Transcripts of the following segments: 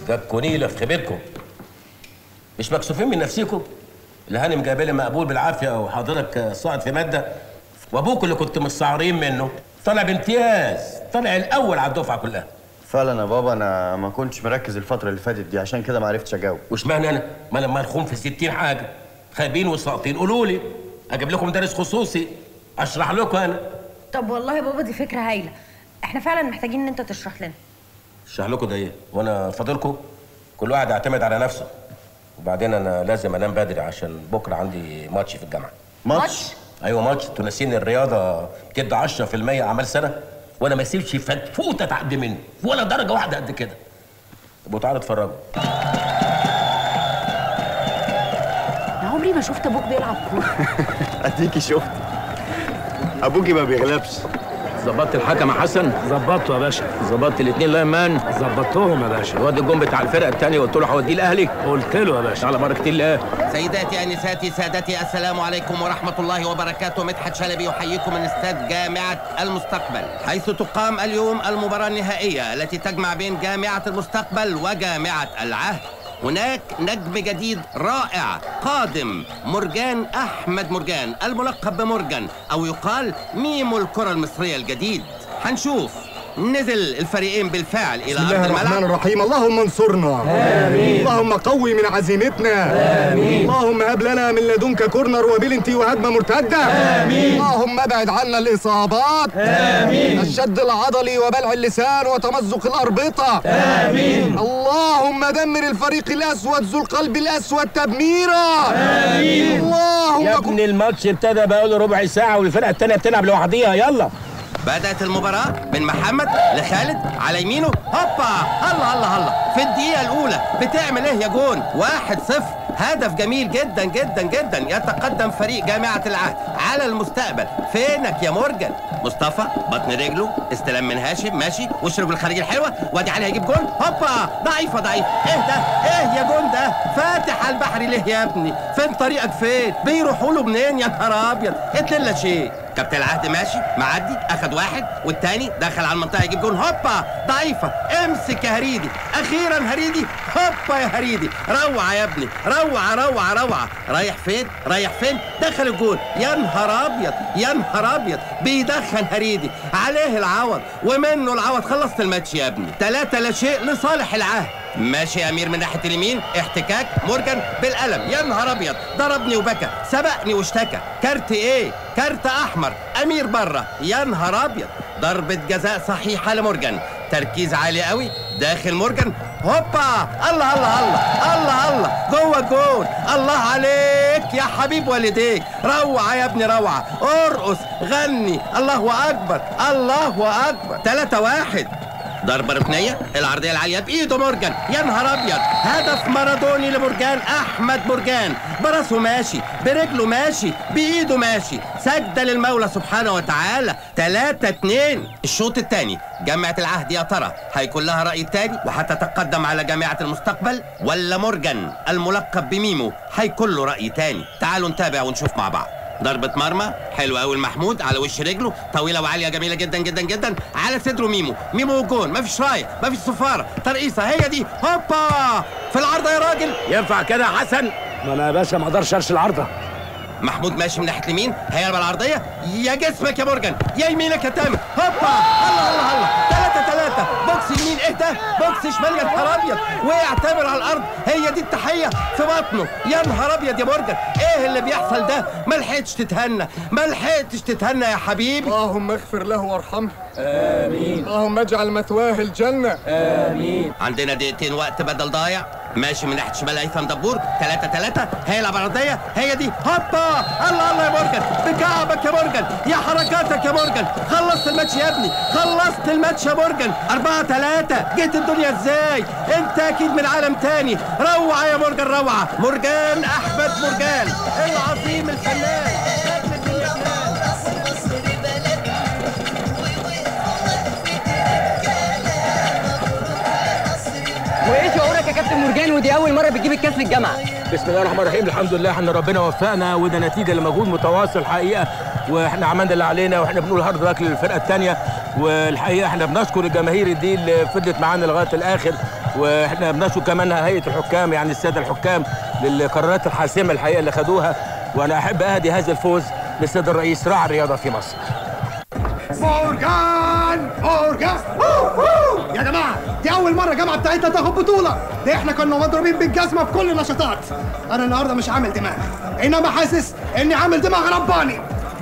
جاكوا نيله في خيبتكم مش مكسوفين من نفسيكم الهانم جايبه لي مقبول بالعافيه وحضرتك صاعد في ماده وابوك اللي كنت مستعارين منه طلع بامتياز طلع الاول على الدفعه كلها فعلا يا بابا انا ما كنتش مركز الفتره اللي فاتت دي عشان كده ما عرفتش اجاوب واشمعنى انا ما انا مرخوم في 60 حاجه خايبين وساقطين قولوا لي اجيب لكم مدرس خصوصي اشرح لكم انا طب والله يا بابا دي فكره هايله احنا فعلا محتاجين ان انت تشرح لنا اشرح لكم ده ايه وانا فاضلكم كل واحد يعتمد على نفسه وبعدين انا لازم انام بدري عشان بكره عندي ماتش في الجامعه ماتش ايوه ماتش انتوا ناسيين الرياضه بتدي 10% اعمال سنه وانا ما اسيبش فتفوته تعدي مني ولا درجه واحده قد كده ابقوا تعالوا اتفرجوا انا عمري ما شفت ابوك بيلعب كوره اديكي شفت ابوكي ما بيغلبش ظبطت الحكم يا حسن ظبطته يا باشا ظبطت الاثنين لاين مان ظبطتهم يا باشا الواد الجون بتاع الفرقه الثانيه قلت له هوديه الاهلي قلت له يا باشا على بركه الله سيداتي انساتي سادتي السلام عليكم ورحمه الله وبركاته مدحت شلبي يحييكم من استاد جامعه المستقبل حيث تقام اليوم المباراه النهائيه التي تجمع بين جامعه المستقبل وجامعه العهد هناك نجم جديد رائع قادم مرجان احمد مرجان الملقب بمرجان او يقال ميمو الكره المصريه الجديد هنشوف نزل الفريقين بالفعل الى بسم الله ارض الرحمن الملعب الرحيم اللهم انصرنا آمين اللهم قوي من عزيمتنا آمين اللهم هب لنا من لدنك كورنر وبلنتي وهجمة مرتدة آمين اللهم ابعد عنا الإصابات آمين الشد العضلي وبلع اللسان وتمزق الأربطة آمين اللهم دمر الفريق الأسود ذو القلب الأسود تدميرا آمين اللهم يا كن- ابني الماتش ابتدى بقاله ربع ساعه والفرقه الثانيه بتلعب لوحديها يلا بدأت المباراة من محمد لخالد على يمينه هوبا الله الله الله في الدقيقة الأولى بتعمل إيه يا جون؟ واحد صفر هدف جميل جدا جدا جدا يتقدم فريق جامعة العهد على المستقبل فينك يا مورجان مصطفى بطن رجله استلام من هاشم ماشي وش رجله الخارجي الحلوة وادي عليها يجيب جون هوبا ضعيفة ضعيف ايه ده ايه يا جون ده فاتح على البحر ليه يا ابني فين طريقك فين بيروحوا له منين يا نهار ابيض اتنين لا شيء كابتن العهد ماشي معدي اخد واحد والتاني دخل على المنطقه يجيب جون هوبا ضعيفه امسك يا هريدي اخيرا هريدي هوبا يا هريدي روعه يا ابني روعه روعه روعه رايح فين رايح فين دخل الجون يا نهار ابيض يا نهار ابيض بيدخن هريدي عليه العوض ومنه العوض خلصت الماتش يا ابني ثلاثة لا شيء لصالح العهد ماشي يا امير من ناحيه اليمين احتكاك مورجان بالقلم يا نهار ابيض ضربني وبكى سبقني واشتكى كارت ايه كارت احمر امير بره يا نهار ابيض ضربه جزاء صحيحه لمورجان تركيز عالي قوي داخل مورجان هوبا الله الله الله الله الله جوه الجون الله عليك يا حبيب والديك روعه يا ابني روعه ارقص غني الله اكبر الله اكبر 3 واحد ضربة ركنية العرضية العالية بإيده مورجان يا نهار أبيض هدف مارادوني لمورجان أحمد مورجان براسه ماشي برجله ماشي بإيده ماشي سجدة للمولى سبحانه وتعالى 3 2 الشوط الثاني جامعة العهد يا ترى هيكون لها رأي تاني وهتتقدم على جامعة المستقبل ولا مورجان الملقب بميمو هيكون له رأي تاني تعالوا نتابع ونشوف مع بعض ضربة مرمى حلوة قوي المحمود على وش رجله طويلة وعالية جميلة جدا جدا جدا على صدره ميمو ميمو جون مفيش راية مفيش صفارة ترقيصة هي دي هوبا في العارضة يا راجل ينفع كده يا حسن ما انا يا باشا ما اقدرش ارش العارضه محمود ماشي من ناحية اليمين هيقلب على العرضية يا جسمك يا مورجان يا يمينك يا تامر هوبا الله الله الله ثلاثة ثلاثة بوكس يمين ايه ده بوكس شمال يا نهار ابيض وقع تامر على الارض هي دي التحية في بطنه يا نهار ابيض يا مورجان ايه اللي بيحصل ده ما لحقتش تتهنى ما لحقتش تتهنى يا حبيبي اللهم اغفر له وارحمه آمين اللهم اجعل مثواه الجنة عندنا دقيقتين وقت بدل ضايع ماشي من ناحيه شمال هيثم دبور 3 3 هيلعب عرضيه هي دي هوبا الله الله يا مورجان بكعبك يا مورجان يا حركاتك يا مورجان خلصت الماتش يا ابني خلصت الماتش يا مورجان 4 3 جيت الدنيا ازاي انت اكيد من عالم تاني روعه يا مورجان روعه مورجان احمد مورجان العظيم الفنان نجم اللبنان وايه شعورك يا كابتن مرجان ودي اول مره بتجيب الكاس للجامعه بسم الله الرحمن الرحيم الحمد لله احنا ربنا وفقنا وده نتيجه لمجهود متواصل حقيقه واحنا عملنا اللي علينا واحنا بنقول هارد لك للفرقه الثانيه والحقيقه احنا بنشكر الجماهير دي اللي فضلت معانا لغايه الاخر واحنا بنشكر كمان هيئه الحكام يعني الساده الحكام للقرارات الحاسمه الحقيقه اللي خدوها وانا احب اهدي هذا الفوز للسيد الرئيس راعي الرياضه في مصر مورجان مورجان أوه، أوه. يا جماعه دي اول مره الجامعه بتاعتنا تاخد بطوله ده احنا كنا مضروبين بالجزمه في كل النشاطات انا النهارده مش عامل دماغ انما حاسس اني عامل دماغ رباني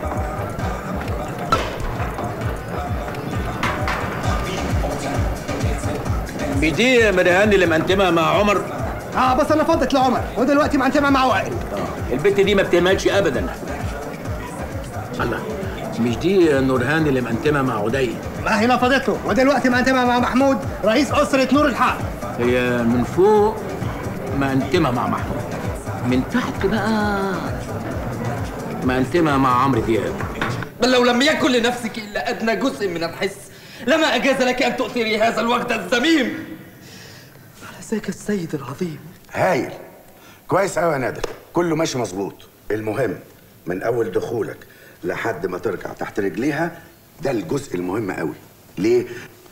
دي مريهان اللي منتمه مع عمر اه بس انا فضت لعمر ودلوقتي معنتمع مع وائل البنت دي ما بتهملش ابدا الله مش دي نورهان اللي منتمه مع عدي ما هنا فضت له ودلوقتي معنتمع مع محمود رئيس اسره نور الحق هي من فوق منتمه مع محمود من تحت بقى منتمه مع عمرو دياب بل لو لم يكن لنفسك إلا أدنى جزء من الحس لما أجاز لك أن تؤثري هذا الوقت الذميم على ذاك السيد العظيم هايل كويس قوي يا نادر كله ماشي مظبوط المهم من اول دخولك لحد ما ترجع تحت رجليها ده الجزء المهم قوي ليه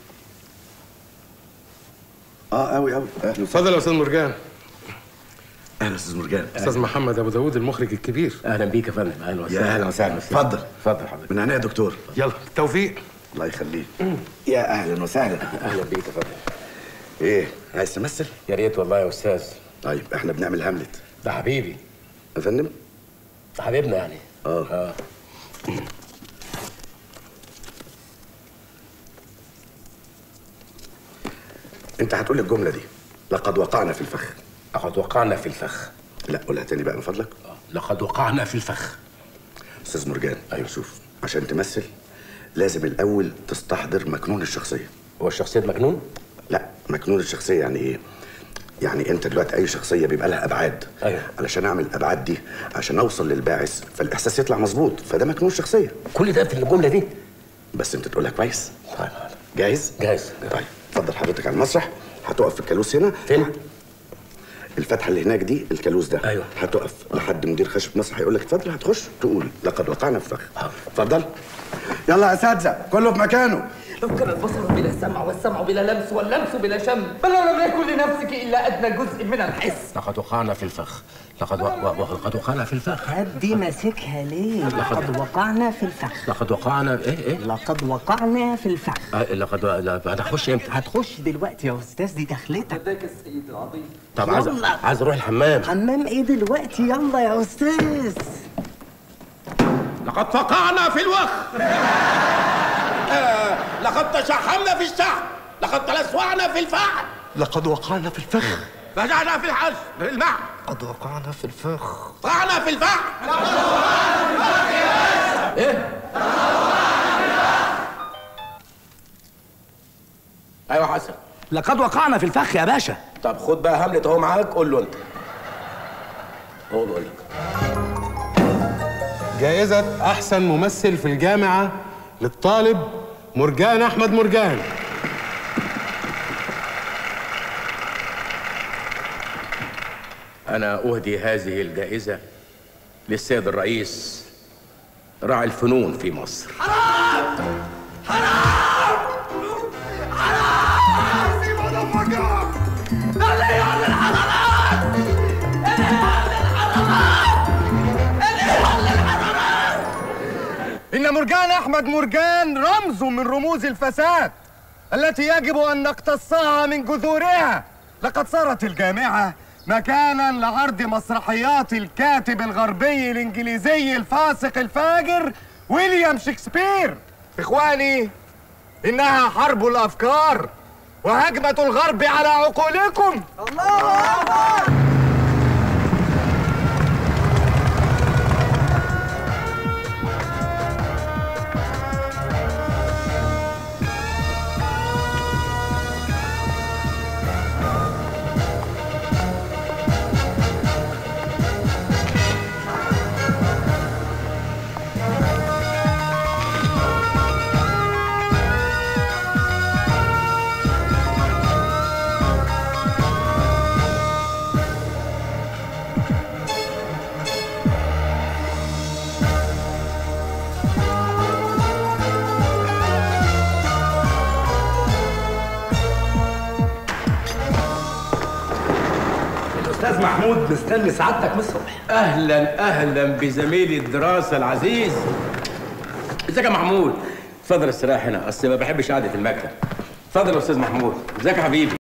اه قوي قوي اهلا وسهلا اتفضل يا استاذ مرجان اهلا استاذ مرجان استاذ محمد ابو داوود المخرج الكبير اهلا بيك يا فندم اهلا يا وسهلا اهلا وسهلا اتفضل اتفضل حضرتك من عينيا يا دكتور يلا بالتوفيق الله يخليك يا اهلا وسهلا اهلا بيك يا فندم ايه عايز تمثل يا ريت والله يا استاذ طيب احنا بنعمل هاملت ده حبيبي يا فندم ده حبيبنا يعني اه اه انت هتقول الجمله دي لقد وقعنا في الفخ لقد وقعنا في الفخ لا قولها تاني بقى من فضلك لقد وقعنا في الفخ استاذ مرجان ايوه شوف عشان تمثل لازم الاول تستحضر مكنون الشخصيه هو الشخصيه مجنون لا مكنون الشخصيه يعني ايه يعني انت دلوقتي اي شخصيه بيبقى لها ابعاد أيوة. علشان اعمل الابعاد دي عشان اوصل للباعث فالاحساس يطلع مظبوط فده مكنون الشخصيه كل ده في الجمله دي بس انت تقولها كويس طيب جاهز جاهز طيب اتفضل حضرتك على المسرح هتقف في الكالوس هنا فين؟ الفتحه اللي هناك دي الكالوس ده أيوة. هتقف لحد مدير خشب مسرح هيقول لك اتفضل هتخش تقول لقد وقعنا في فخ اتفضل يلا يا اساتذه كله في مكانه لو كان البصر بلا سمع والسمع بلا لمس واللمس بلا شم بل لو لم يكن لنفسك إلا أدنى جزء من الحس لقد وقعنا في الفخ لقد و... و... لقد وقعنا في الفخ دي ماسكها ليه؟ لقد وقعنا في الفخ لقد وقعنا ايه ايه لقد وقعنا في الفخ آه، لقد لا، هنخش امتى هتخش دلوقتي يا استاذ دي دخلتك ذاك السيد العظيم طب عايز يلا. عايز اروح الحمام حمام ايه دلوقتي يلا يا استاذ لقد فقعنا في الوخ آه، لقد تشحمنا في الشحم لقد تلسوعنا في الفحم لقد وقعنا في الفخ رجعنا في الحج في الماء قد وقعنا في الفخ وقعنا في الفحم ايه ايوه حسن لقد وقعنا في الفخ يا باشا طب خد بقى هملت اهو معاك قول له انت هو بيقول لك جائزة أحسن ممثل في الجامعة للطالب مرجان أحمد مرجان أنا أهدي هذه الجائزة للسيد الرئيس راعي الفنون في مصر إن مرجان أحمد مرجان رمز من رموز الفساد التي يجب أن نقتصها من جذورها لقد صارت الجامعة مكانا لعرض مسرحيات الكاتب الغربي الإنجليزي الفاسق الفاجر ويليام شكسبير إخواني إنها حرب الأفكار وهجمة الغرب على عقولكم استاذ محمود مستني سعادتك من الصبح اهلا اهلا بزميلي الدراسه العزيز ازيك يا محمود اتفضل استريح هنا اصل ما بحبش قعده المكتب اتفضل يا استاذ محمود ازيك يا حبيبي